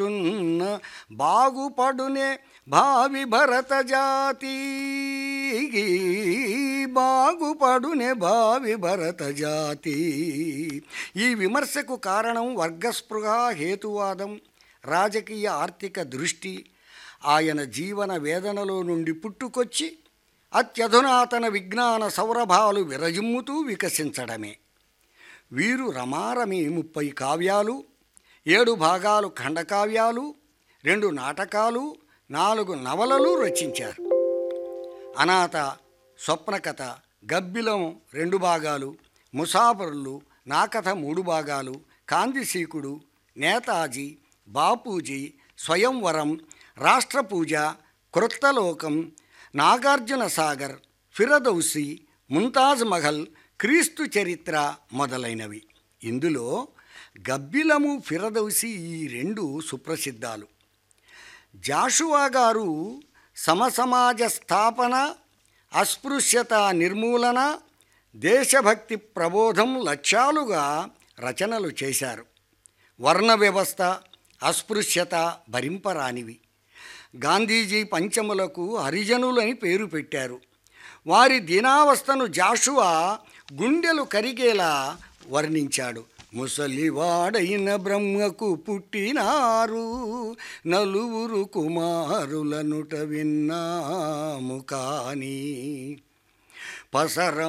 ఉన్న బాగుపడునే భావి భరత జాతి బాగుపడునే భావి భరత జాతి ఈ విమర్శకు కారణం వర్గస్పృహ హేతువాదం రాజకీయ ఆర్థిక దృష్టి ఆయన జీవన వేదనలో నుండి పుట్టుకొచ్చి అత్యధునాతన విజ్ఞాన సౌరభాలు విరజిమ్ముతూ వికసించడమే వీరు రమారమి ముప్పై కావ్యాలు ఏడు భాగాలు ఖండకావ్యాలు రెండు నాటకాలు నాలుగు నవలలు రచించారు అనాథ స్వప్నకథ గబ్బిలం రెండు భాగాలు ముసాఫరులు నా కథ మూడు భాగాలు కాందిశీకుడు నేతాజీ బాపూజీ స్వయంవరం రాష్ట్రపూజ క్రొత్తలోకం నాగార్జున సాగర్ ఫిరదౌసి ముంతాజ్ మహల్ క్రీస్తు చరిత్ర మొదలైనవి ఇందులో గబ్బిలము ఫిరదౌసి ఈ రెండు సుప్రసిద్ధాలు జాషువా గారు సమసమాజ స్థాపన అస్పృశ్యత నిర్మూలన దేశభక్తి ప్రబోధం లక్ష్యాలుగా రచనలు చేశారు వర్ణ వ్యవస్థ అస్పృశ్యత భరింపరానివి గాంధీజీ పంచములకు హరిజనులని పేరు పెట్టారు వారి దీనావస్థను జాషువా గుండెలు కరిగేలా వర్ణించాడు ముసలివాడైన బ్రహ్మకు పుట్టినారు నలుగురు కుమారులనుట విన్నాము కానీ పసర